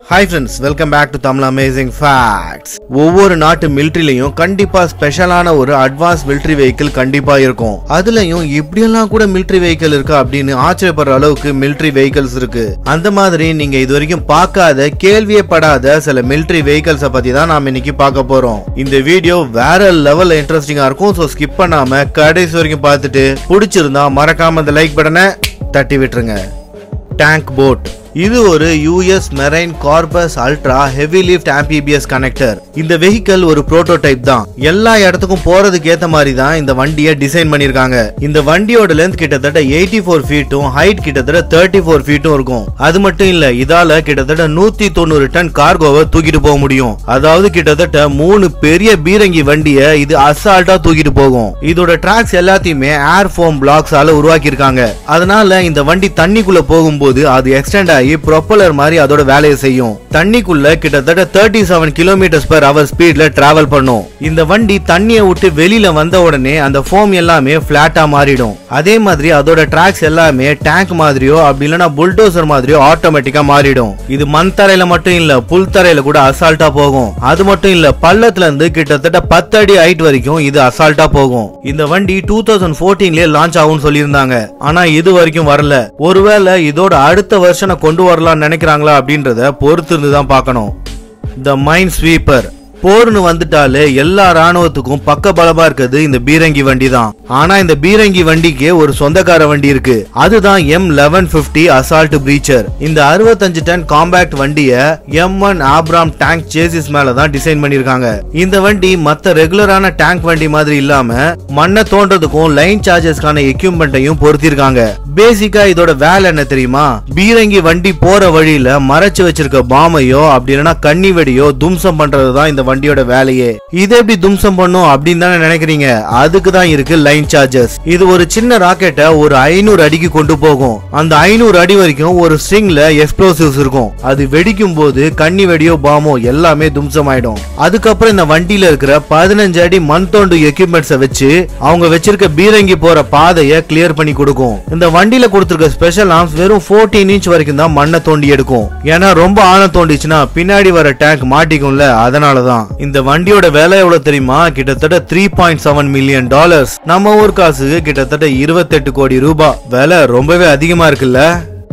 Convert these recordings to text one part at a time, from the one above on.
hi friends welcome back to Tamil amazing facts ஒவ்வொரு நாட்டு மிலிட்ரிலையும் கண்டிப்பா ஸ்பெஷலான ஒரு அட்வான்ஸ் மிலிட்ரி வெஹிக்கிள் கண்டிப்பா இருக்கும் அதுலயும் இப்படியெல்லாம் கூட மிலிட்ரி வெஹிக்கிள் இருக்கா அப்படின்னு ஆச்சரியப்படுற அளவுக்கு மிலிட்ரி வெஹிக்கிள்ஸ் இருக்கு அந்த மாதிரி நீங்க இது வரைக்கும் பார்க்காத கேள்வியே படாத சில மிலிட்ரி வெஹிக்கிள்ஸ பத்தி தான் நாம இன்னைக்கு பார்க்க போறோம் இந்த வீடியோ வேற லெவல்ல இன்ட்ரெஸ்டிங்கா இருக்கும் ஸோ ஸ்கிப் பண்ணாம கடைசி வரைக்கும் பார்த்துட்டு பிடிச்சிருந்தா மறக்காம அந்த லைக் பட்டனை தட்டி விட்டுருங்க டேங்க் போட் இது ஒரு US marine corps ultra heavy lift amphibious connector இந்த வெஹிக்கல் ஒரு புரோட்டோடைப் தான் எல்லா இடத்துக்கும் போறதுக்கு ஏத்த மாதிரி தான் இந்த வண்டியை டிசைன் பண்ணிருக்காங்க இந்த வண்டியோட லென்த் கிட்டத்தட்ட எயிட்டி ஃபோர் ஃபீட்டும் ஹைட் கிட்டத்தட்ட தேர்ட்டி ஃபோர் ஃபீட்டும் இருக்கும் அது மட்டும் இல்ல இதால கிட்டத்தட்ட நூத்தி தொண்ணூறு டன் கார்கோவை தூக்கிட்டு போக முடியும் அதாவது கிட்டத்தட்ட மூணு பெரிய பீரங்கி வண்டியை இது அசால்ட்டா தூக்கிட்டு போகும் இதோட டிராக்ஸ் எல்லாத்தையுமே ஏர் ஃபோம் பிளாக்ஸால உருவாக்கி இருக்காங்க அதனால இந்த வண்டி தண்ணிக்குள்ள போகும்போது அது எக்ஸ்டெண்ட் ஆகி ப்ரொப்பலர் மாதிரி அதோட வேலையை செய்யும் தண்ணிக்குள்ள கிட்டத்தட்ட thirty seven kilometres per hour ஸ்பீட்ல டிராவல் பண்ணும் இந்த வண்டி தண்ணியை விட்டு வெளியில வந்த உடனே அந்த ஃபோம் எல்லாமே பிளாட்டா மாறிடும் அதே மாதிரி அதோட டிராக்ஸ் எல்லாமே டேங்க் மாதிரியோ அப்படி இல்லைன்னா புல்டோசர் மாதிரியோ ஆட்டோமேட்டிக்கா மாறிடும் இது மண் தரையில மட்டும் இல்ல புல் தரையில கூட அசால்ட்டா போகும் அது மட்டும் இல்ல பள்ளத்துல இருந்து கிட்டத்தட்ட பத்து அடி ஹைட் வரைக்கும் இது அசால்ட்டா போகும் இந்த வண்டி டூ தௌசண்ட் ஃபோர்டீன்லயே லான்ச் ஆகும்னு சொல்லியிருந்தாங்க ஆனா இது வரைக்கும் வரல ஒருவேளை இதோட அடுத்த வருஷனை கொண்டு வரலாம்னு நினைக்கிறாங்களா அப்படின்றத பொறுத்து இருந்து தான் பார்க்கணும் த மைண்ட் ஸ்வீப்பர் போர்னு வந்துட்டாலே எல்லா ராணுவத்துக்கும் பக்க பலமா இருக்கிறது இந்த பீரங்கி வண்டி தான் ஆனா இந்த பீரங்கி வண்டிக்கு ஒரு சொந்தக்கார வண்டி இருக்கு அதுதான் M eleven fifty assault breacher இந்த அறுபத்தஞ்சு டன் காம்பேக்ட் வண்டிய M one Abrams tank chassis மேல தான் டிசைன் பண்ணிருக்காங்க இந்த வண்டி மத்த ரெகுலரான டேங்க் வண்டி மாதிரி இல்லாம மண்ணை தோன்றதுக்கும் லைன் சார்ஜஸ்க்கான எக்யூப்மெண்ட்டையும் பொருத்திருக்காங்க பேசிக்கா இதோட வேலை என்ன தெரியுமா பீரங்கி வண்டி போற வழியில மறைச்சு வச்சிருக்க பாமையோ அப்படி இல்லைன்னா கன்னி வெடியோ தும்சம் பண்றதுதான் இந்த வண்டியோட வேலையே இது எப்படி தும்சம் பண்ணும் அப்படின்னு தானே நினைக்கிறீங்க அதுக்கு தான் இருக்கு லைன் சார்ஜஸ் இது ஒரு சின்ன ராக்கெட்டை ஒரு ஐநூறு அடிக்கு கொண்டு போகும் அந்த ஐநூறு அடி வரைக்கும் ஒரு ஸ்ட்ரிங்ல எக்ஸ்ப்ளோசிவ்ஸ் இருக்கும் அது வெடிக்கும் போது கன்னி வெடியோ பாமோ எல்லாமே தும்சம் ஆயிடும் அதுக்கப்புறம் இந்த வண்டியில இருக்கிற பதினஞ்சு அடி மண் தோண்டு எக்யூப்மெண்ட்ஸை வச்சு அவங்க வச்சிருக்க பீரங்கி போற பாதையை கிளியர் பண்ணி கொடுக்கும் இந்த வண்டியில கொடுத்திருக்க ஸ்பெஷல் ஆர்ம்ஸ் வெறும் 14 இன்ச் வரைக்கும் தான் மண்ணை தோண்டி எடுக்கும் ஏன்னா ரொம்ப ஆழம் தோண்டிச்சுன்னா பின்னாடி வர டேங்க் மாட்டிக்கும்ல அதனாலதான் இந்த வண்டியோட விலை எவ்வளவு தெரியுமா கிட்டத்தட்ட three point seven million dollars நம்ம ஊர் காசுக்கு கிட்டத்தட்ட இருபத்தெட்டு கோடி ரூபாய் விலை ரொம்பவே அதிகமா இருக்குல்ல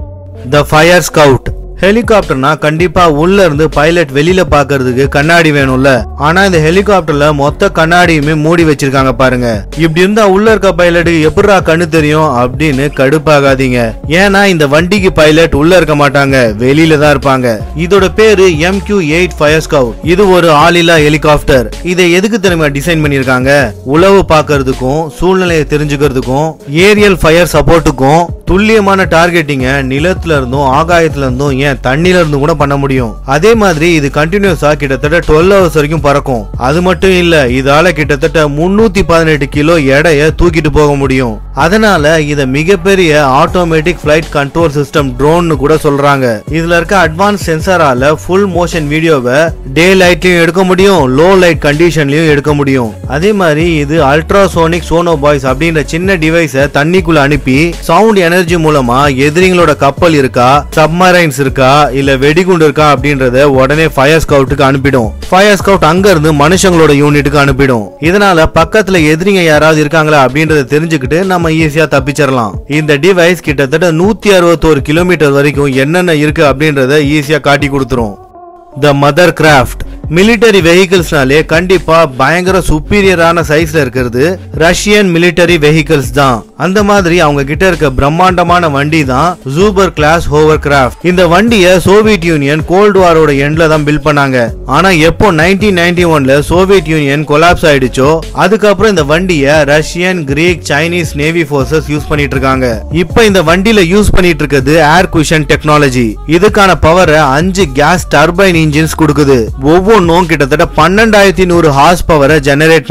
த ஃபயர் ஸ்கவுட் ஹெலிகாப்டர்னா கண்டிப்பா உள்ள இருந்து பைலட் வெளியில பாக்குறதுக்கு கண்ணாடி வேணும்ல ஆனா இந்த ஹெலிகாப்டர்ல மொத்த கண்ணாடியுமே மூடி வச்சிருக்காங்க பாருங்க இப்படி இருந்தா உள்ள இருக்க பைலட்டுக்கு எப்படிடா கண்ணு தெரியும் அப்படின்னு கடுப்பாகாதீங்க ஏன்னா இந்த வண்டிக்கு பைலட் உள்ள இருக்க மாட்டாங்க வெளியில தான் இருப்பாங்க இதோட பேரு M Q eight fire scout இது ஒரு ஆளில்லா ஹெலிகாப்டர் இதை எதுக்கு தெரியுமா டிசைன் பண்ணிருக்காங்க உளவு பாக்குறதுக்கும் சூழ்நிலையை தெரிஞ்சுக்கிறதுக்கும் ஏரியல் ஃபயர் சப்போர்ட்டுக்கும் துல்லியமான டார்கெட்டிங்க நிலத்துல இருந்தும் ஆகாயத்துல இருந்தும் ஏன் தண்ணில இருந்தும் கூட பண்ண முடியும் அதே மாதிரி இது கண்டினியூஸா கிட்டத்தட்ட டுவெல் ஹவர்ஸ் வரைக்கும் பறக்கும் அது மட்டும் இல்ல இதால கிட்டத்தட்ட முன்னூத்தி பதினெட்டு கிலோ எடைய தூக்கிட்டு போக முடியும் அதனால இத மிகப்பெரிய ஆட்டோமேட்டிக் ஃபிளைட் கண்ட்ரோல் சிஸ்டம் ட்ரோன்னு கூட சொல்றாங்க இதுல இருக்க அட்வான்ஸ் சென்சாரால ஃபுல் மோஷன் வீடியோவை டே லைட்லயும் எடுக்க முடியும் லோ லைட் கண்டிஷன்லயும் எடுக்க முடியும் அதே மாதிரி இது அல்ட்ராசோனிக் சோனோ பாய்ஸ் அப்படின்ற சின்ன டிவைஸை தண்ணிக்குள்ள அனுப்பி சவுண்ட் எனர்ஜி மூலமா எதிரிங்களோட கப்பல் இருக்கா சப்மரைன்ஸ் இருக்கா இல்ல வெடிகுண்டு இருக்கா அப்படின்றத உடனே ஃபயர் ஸ்கவுட்டுக்கு அனுப்பிடும் ஃபயர் ஸ்கவுட் அங்க இருந்து மனுஷங்களோட யூனிட்டுக்கு அனுப்பிடும் இதனால பக்கத்துல எதிரிங்க யாராவது இருக்காங்களா அப்படின்றத தெரிஞ்சுக்கிட்டு நம்ம ஈஸியா தப்பிச்சிடலாம் இந்த டிவைஸ் கிட்டத்தட்ட நூத்தி அறுபத்தோரு கிலோமீட்டர் வரைக்கும் என்னென்ன இருக்கு அப்படின்றத ஈஸியா காட்டி கொடுத்துரும் த மதர் கிராஃப்ட் மிலிட்டரி வெஹிக்கிள்ஸ்னாலே கண்டிப்பா பயங்கர சுப்பீரியரான சைஸ்ல இருக்கிறது ரஷ்யன் மிலிட்டரி வெஹிக்கிள்ஸ் தான் அந்த மாதிரி அவங்க கிட்ட இருக்க பிரம்மாண்டமான வண்டி தான் ஜூபர் கிளாஸ் ஹோவர் கிராஃப்ட் இந்த வண்டியை சோவியத் யூனியன் கோல்டு வாரோட எண்ட்ல தான் பில்ட் பண்ணாங்க ஆனா எப்போ நைன்டீன் நைன்டி ஒன்ல சோவியத் யூனியன் கொலாப்ஸ் ஆயிடுச்சோ அதுக்கப்புறம் இந்த வண்டியை Russian Greek Chinese navy forces use பண்ணிட்டு இருக்காங்க இப்போ இந்த வண்டியில யூஸ் பண்ணிட்டு இருக்கிறது ஏர் குஷன் டெக்னாலஜி இதுக்கான பவரை அஞ்சு கேஸ் டர்பைன் இன்ஜின்ஸ் கொடுக்குது ஒவ்வொன்றும் கிட்டத்தட்ட பன்னெண்டாயிரத்தி நூறு ஹார்ஸ் பவரை ஜெனரேட் பண்ணும்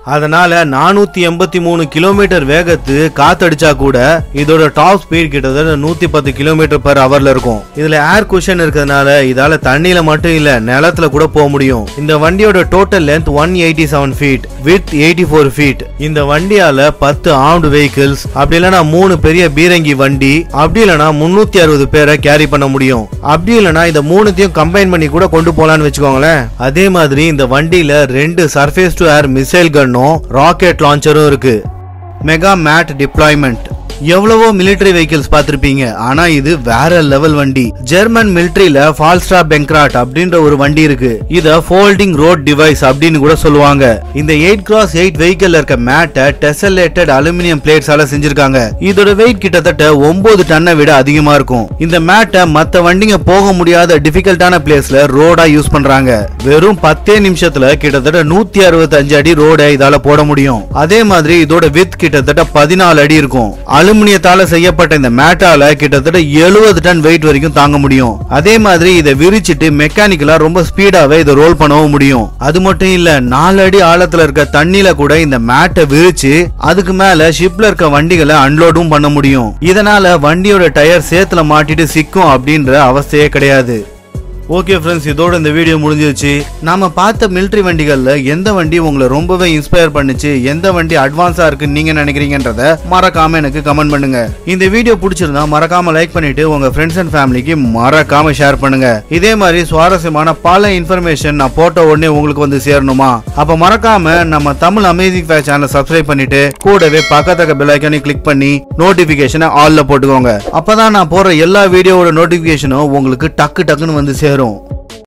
அதனால நானூத்தி எண்பத்தி மூணு கிலோமீட்டர் வேகத்து காத்தடிச்சா கூட இதோட டாப் ஸ்பீட் கிட்டத்தட்ட நூத்தி பத்து கிலோமீட்டர் பர் ஹவர்ல இருக்கும் இதுல ஏர் குஷன் இருக்கிறதுனால இதால தண்ணியில மட்டும் இல்ல நிலத்துல கூட போக முடியும் இந்த வண்டியோட total length one eighty seven feet with eighty four feet இந்த வண்டியால பத்து ஆர்ம்டு வெஹிக்கிள்ஸ் அப்படி இல்லைன்னா மூணு பெரிய பீரங்கி வண்டி அப்படி இல்லைன்னா முன்னூத்தி அறுபது பேரை கேரி பண்ண முடியும் அப்படி இல்லைன்னா இந்த மூணுத்தையும் கம்பைன் பண்ணி கூட கொண்டு போலான்னு வச்சுக்கோங்களேன் அதே மாதிரி இந்த வண்டியில ரெண்டு சர்ஃபேஸ் டு ஏர் மிசைல் கன்னும் ராக்கெட் லான்ச்சரும் இருக்கு மெகா மேட் டிப்ளாய்மெண்ட் எவ்வளவோ மிலிட்டரி வெஹிக்கிள்ஸ் பார்த்திருப்பீங்க ஆனா இது வேற லெவல் வண்டி ஜெர்மன் மிலிட்டரியில ஃபால்ஸ்டா பெங்க்ராட் அப்படின்ற ஒரு வண்டி இருக்கு இத ஃபோல்டிங் ரோட் டிவைஸ் அப்படின்னு கூட சொல்லுவாங்க இந்த எயிட் கிராஸ் எயிட் வெஹிக்கிள் இருக்க மேட்டை டெசலேட்டட் அலுமினியம் பிளேட்ஸால செஞ்சிருக்காங்க இதோட வெயிட் கிட்டத்தட்ட ஒன்பது டன்னை விட அதிகமா இருக்கும் இந்த மேட்டை மத்த வண்டிங்க போக முடியாத டிஃபிகல்ட்டான பிளேஸ்ல ரோடா யூஸ் பண்றாங்க வெறும் பத்தே நிமிஷத்துல கிட்டத்தட்ட நூத்தி அறுபத்தி அஞ்சு அடி ரோட இதால போட முடியும் அதே மாதிரி இதோட வித் கிட்டத்தட்ட பதினாலு அடி இருக்கும் அலுமினியத்தால செய்யப்பட்ட இந்த மேட்டால கிட்டத்தட்ட எழுபது டன் வெயிட் வரைக்கும் தாங்க முடியும் அதே மாதிரி இதை விரிச்சிட்டு மெக்கானிக்கலா ரொம்ப ஸ்பீடாவே இதை ரோல் பண்ணவும் முடியும் அது மட்டும் இல்ல நாலு அடி ஆழத்துல இருக்க தண்ணியில கூட இந்த மேட்டை விரிச்சு அதுக்கு மேல ஷிப்ல இருக்க வண்டிகளை அன்லோடும் பண்ண முடியும் இதனால வண்டியோட டயர் சேத்துல மாட்டிட்டு சிக்கும் அப்படின்ற அவஸ்தையே கிடையாது ஓகே ஃப்ரெண்ட்ஸ் இதோட இந்த வீடியோ முடிஞ்சிருச்சு நாம பார்த்த மிலிட்ரி வண்டிகள்ல எந்த வண்டி உங்களை ரொம்பவே இன்ஸ்பயர் பண்ணுச்சு எந்த வண்டி அட்வான்ஸா இருக்குன்னு நீங்க நினைக்கிறீங்கன்றத மறக்காம எனக்கு கமெண்ட் பண்ணுங்க இந்த வீடியோ பிடிச்சிருந்தா மறக்காம லைக் பண்ணிட்டு உங்க ஃப்ரெண்ட்ஸ் அண்ட் ஃபேமிலிக்கு மறக்காம ஷேர் பண்ணுங்க இதே மாதிரி சுவாரஸ்யமான பல இன்ஃபர்மேஷன் நான் போட்ட உடனே உங்களுக்கு வந்து சேரணுமா அப்ப மறக்காம நம்ம தமிழ் அமேசிங் ஃபேர் சேனலை சப்ஸ்கிரைப் பண்ணிட்டு கூடவே பக்கத்தக்க பெல் ஐக்கானையும் கிளிக் பண்ணி நோட்டிபிகேஷனை ஆல்ல போட்டுக்கோங்க அப்பதான் நான் போடுற எல்லா வீடியோவோட நோட்டிபிகேஷனும் உங்களுக்கு டக்கு டக்குன்னு வந்து சேரும்